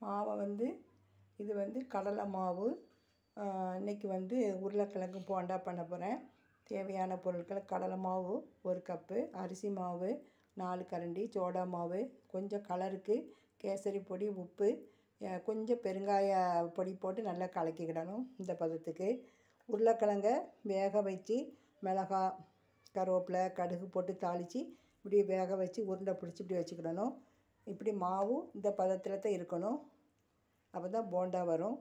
மாவை வந்து இது வந்து கடலை மாவு இன்றைக்கி வந்து உருளைக்கிழங்கு போண்டா பண்ண போகிறேன் தேவையான பொருட்கள் கடலை மாவு ஒரு கப்பு அரிசி மாவு நாலு கரண்டி சோடா மாவு கொஞ்சம் கலருக்கு கேசரி பொடி உப்பு அஹ் கொஞ்சம் பெருங்காய பொடி போட்டு நல்லா கலக்கிக்கிடணும் இந்த பதத்துக்கு உருளைக்கிழங்க வேக வச்சு மிளகா கருவேப்பிலை கடுகு போட்டு தாளித்து இப்படி வேக வச்சு உருண்டை பிடிச்சி இப்படி வச்சுக்கிடணும் இப்படி மாவு இந்த பதத்தில் தான் இருக்கணும் அப்போ தான் போண்டா வரும்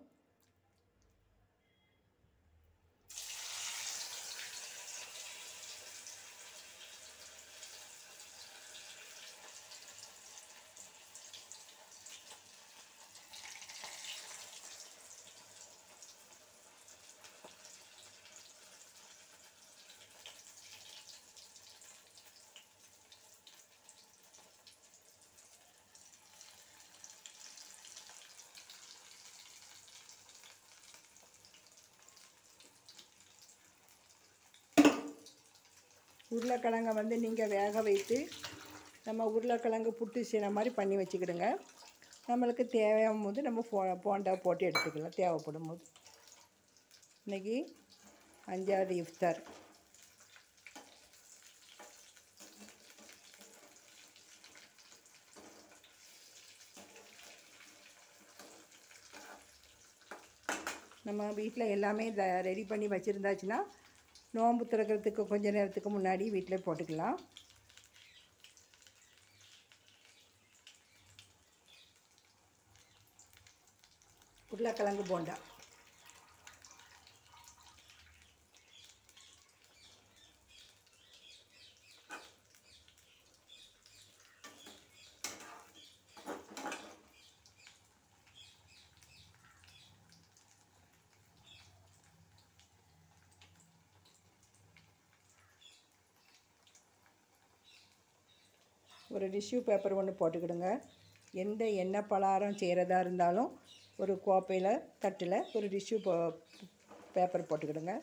உருளைக்கிழங்கை வந்து நீங்கள் வேக வைத்து நம்ம உருளைக்கிழங்கு புட்டு செய்கிற மாதிரி பண்ணி வச்சுக்கிடுங்க நம்மளுக்கு தேவையான போது நம்ம போ போண்டா போட்டு எடுத்துக்கலாம் தேவைப்படும் போது இன்றைக்கி அஞ்சாவது இஃப்தார் நம்ம வீட்டில் எல்லாமே த ரெடி பண்ணி வச்சுருந்தாச்சுன்னா நோன்பு திறக்கிறதுக்கு கொஞ்ச நேரத்துக்கு முன்னாடி வீட்டில் போட்டுக்கலாம் உருளைக்கிழங்கு போண்டா ஒரு டிஷ்யூ பேப்பர் ஒன்று போட்டுக்கிடுங்க எந்த எண்ணெய் பலகாரம் செய்கிறதா இருந்தாலும் ஒரு கோப்பையில் தட்டில் ஒரு டிஷ்யூ போ பேப்பர் போட்டுக்கிடுங்க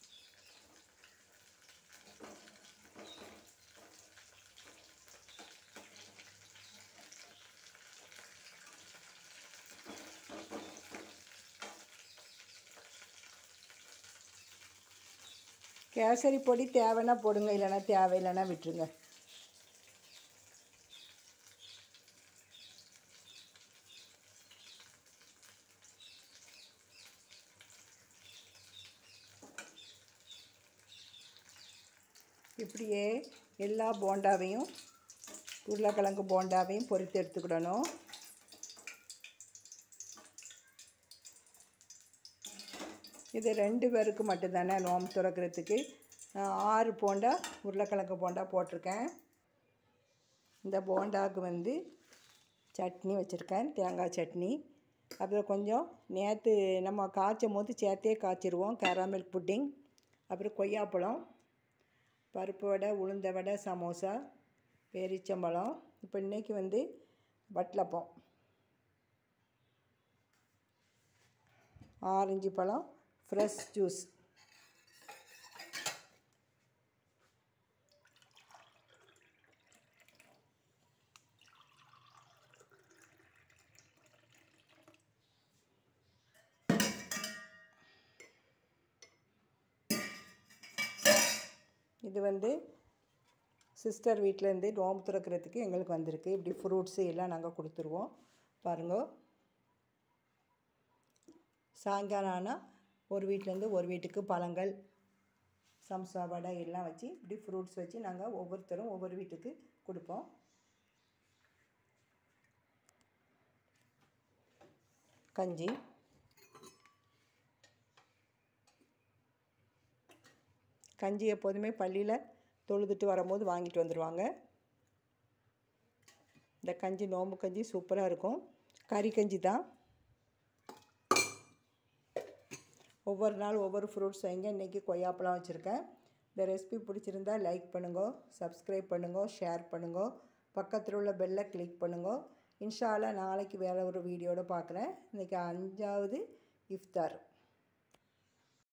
கேசரி பொடி தேவைன்னா போடுங்க இல்லைன்னா தேவையில்லைன்னா விட்டுருங்க இப்படியே எல்லா போண்டாவையும் உருளைக்கிழங்கு போண்டாவையும் பொரித்து எடுத்துக்கிடணும் இது ரெண்டு பேருக்கு மட்டும்தானே நோம்பு துறக்கிறதுக்கு நான் ஆறு போண்டா உருளைக்கிழங்கு போண்டா போட்டிருக்கேன் இந்த போண்டாவுக்கு வந்து சட்னி வச்சுருக்கேன் தேங்காய் சட்னி அப்புறம் கொஞ்சம் நேற்று நம்ம காய்ச்சும் போது சேர்த்தே காய்ச்சிருவோம் கேராமில்க் புட்டிங் அப்புறம் கொய்யாப்பழம் பருப்பு வடை உளுந்த வடை சமோசா பேரிச்சம்பழம் இப்போ இன்றைக்கி வந்து வட்டலப்பம் ஆரஞ்சு பழம் ஃப்ரெஷ் ஜூஸ் இது வந்து சிஸ்டர் வீட்டிலேருந்து நோம்பு திறக்கிறதுக்கு எங்களுக்கு வந்திருக்கு இப்படி ஃப்ரூட்ஸு எல்லாம் நாங்கள் கொடுத்துருவோம் பாருங்க சாயங்காலம் ஆனால் ஒரு வீட்டிலேருந்து ஒரு வீட்டுக்கு பழங்கள் சம்சா வடை எல்லாம் வச்சு இப்படி ஃப்ரூட்ஸ் வச்சு நாங்கள் ஒவ்வொருத்தரும் ஒவ்வொரு வீட்டுக்கு கொடுப்போம் கஞ்சி கஞ்சி எப்போதுமே பள்ளியில் தொழுதுட்டு வரும்போது வாங்கிட்டு வந்துடுவாங்க இந்த கஞ்சி நோம்பு கஞ்சி சூப்பராக இருக்கும் கறி கஞ்சி தான் ஒவ்வொரு நாள் ஒவ்வொரு ஃப்ரூட்ஸ் வைங்க இன்றைக்கி கொய்யாப்பழம் வச்சுருக்கேன் இந்த ரெசிபி பிடிச்சிருந்தா லைக் பண்ணுங்க சப்ஸ்கிரைப் பண்ணுங்க ஷேர் பண்ணுங்க பக்கத்தில் உள்ள பெல்லை கிளிக் பண்ணுங்க இன்ஷால்லா நாளைக்கு வேறு ஒரு வீடியோட பார்க்குறேன் இன்றைக்கி அஞ்சாவது இஃப்தார்